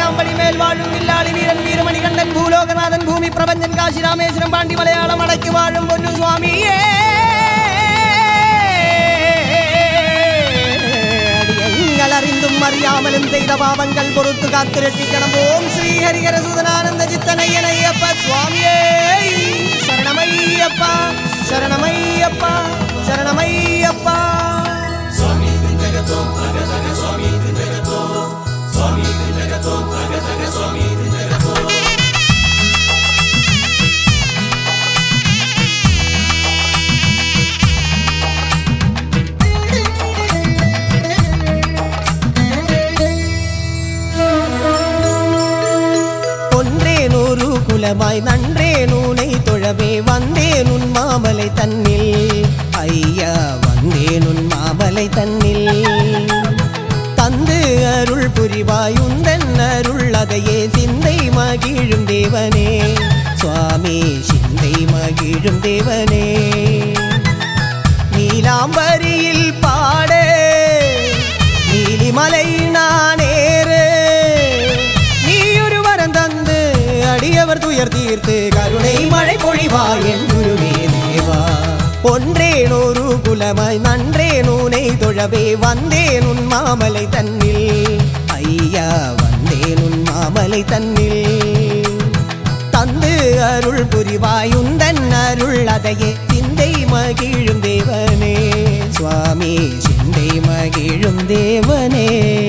பதினெட்டாம் மேல் வாழும் வில்லாளி வீரன் வீரமணி கண்டன் பூலோகநாதன் பூமி பிரபஞ்சன் காசி ராமேஸ்வரம் பாண்டி மலையாளம் அடக்கி வாழும் பொன்னு சுவாமியே அடியங்கள் அறிந்தும் அறியாமலும் செய்த பாவங்கள் பொறுத்து காத்து ரட்சிக்கணும் ஓம் ஸ்ரீ ஹரிஹர சுதனானந்த சித்தனையனையப்ப சுவாமியே சரணமையப்பா சரணமையப்பா சரணமையப்பா ஒன்றே நூறு குலமாய் நன்றே நூனை தொழவே வந்தேன் உன் மாமலை தன்னில் ஐயா வந்தேன் உன் மாமலை தன்னில் தந்து அருள் புரிவாய் உந்தன் அருள் அதையே சிந்தை மகிழும் தேவனே சுவாமி சிந்தை மகிழும் தேவனே நீலாம்பரியில் பாடு நீலிமலை நானேறு நீயொரு வரம் தந்து அடியவர் துயர் தீர்த்து கருணை மழை பொழிவா என் குருவே தேவா ஒன்றேனொரு குலமாய் நன்றேனூனை தொழவே வந்தேன் உன் மாமலை தன்னில் ஐயா வந்தேன் உன் மாமலை தன்னில் தந்து அருள் புரிவாய் உந்தன் அருள் அதையே சிந்தை மகிழும் தேவனே சுவாமி சிந்தை மகிழும் தேவனே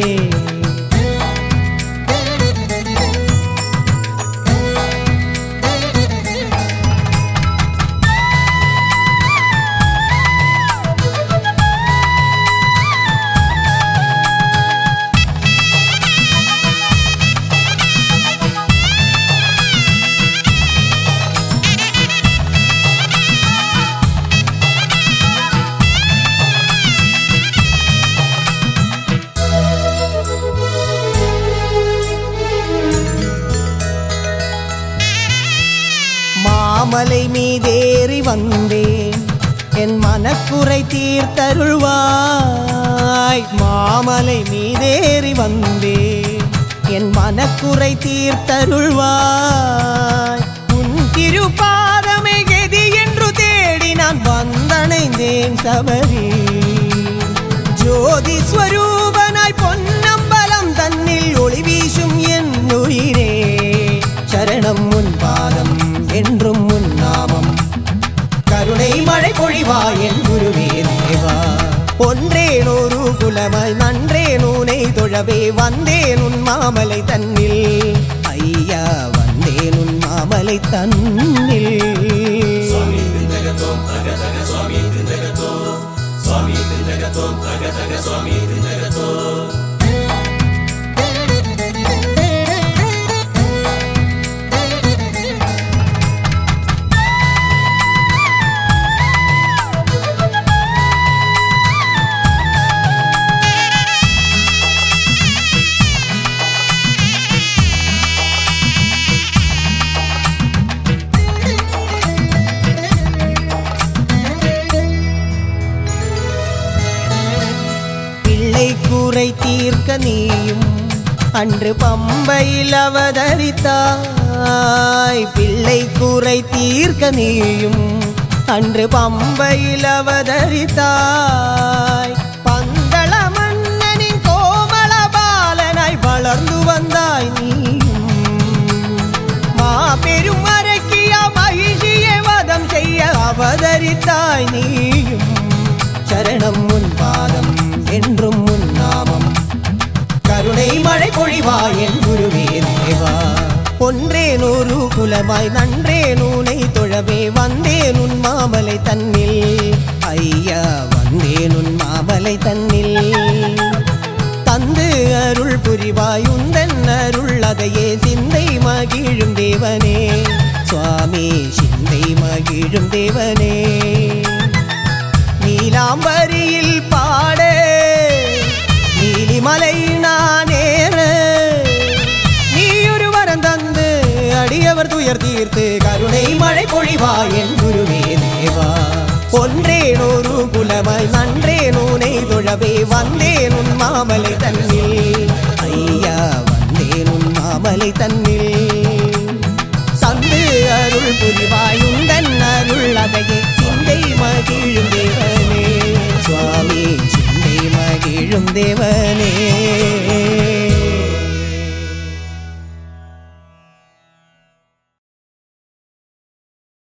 மாமலை மீதேறி வந்தேன் என் மனக்குறை தீர்த்தருள்வாய் மாமலை மீதேறி வந்தேன் என் மனக்குறை தீர்த்தருள்வாய் உன் திருப்பாதமை கெதி என்று தேடி நான் வந்தணைந்தேன் சபரி ஜோதி ஸ்வரூபனாய் பொன்னம்பலம் தன்னில் ஒளி வீசும் என் உயிரே சரணம் உன் பாதம் என்றும் உன் நாமம் கருணை மழை பொழிவா என் குருவே தேவா ஒன்றேனொரு குலமாய் நன்றேனூனை தொழவே வந்தேன் உன் மாமலை தன்னில் ஐயா வந்தேன் உன் மாமலை தன்னில் பிள்ளை கூரை தீர்க்க நீயும் அன்று பம்பையில் அவதரித்தாய் பிள்ளை கூரை தீர்க்க நீயும் அன்று பம்பையில் அவதரித்தாய் பந்தள மன்னனின் கோமள பாலனாய் வளர்ந்து வந்தாய் நீயும் மாபெரும் அரக்கிய மகிழ்ச்சிய வதம் செய்ய அவதரித்தாய் நீயும் சரணம் உன் பாதம் என்றும் உன் நாமம் கருணை மழை பொழிவா என் குருவே தேவா ஒன்றே நூறு குலமாய் நன்றே நூனை தொழவே வந்தேன் உன் மாமலை தன்னில் ஐயா வந்தேன் உன் மாமலை தன்னில் தந்து அருள் புரிவாய் உந்தன் அருள் அதையே சிந்தை மகிழும் தேவனே சுவாமி சிந்தை மகிழும் தேவனே நீலாம்பரியில் பாடு நீலிமலை நானேற நீயொரு வரம் தந்து அடியவர் துயர் தீர்த்து கருணை மழை பொழிவா என் குருவே தேவா ஒன்றேனொரு குலமாய் நன்றேனூனை தொழவே வந்தேன் உன் மாமலை தன்னில் ஐயா வந்தேன் உன் மா தன்னை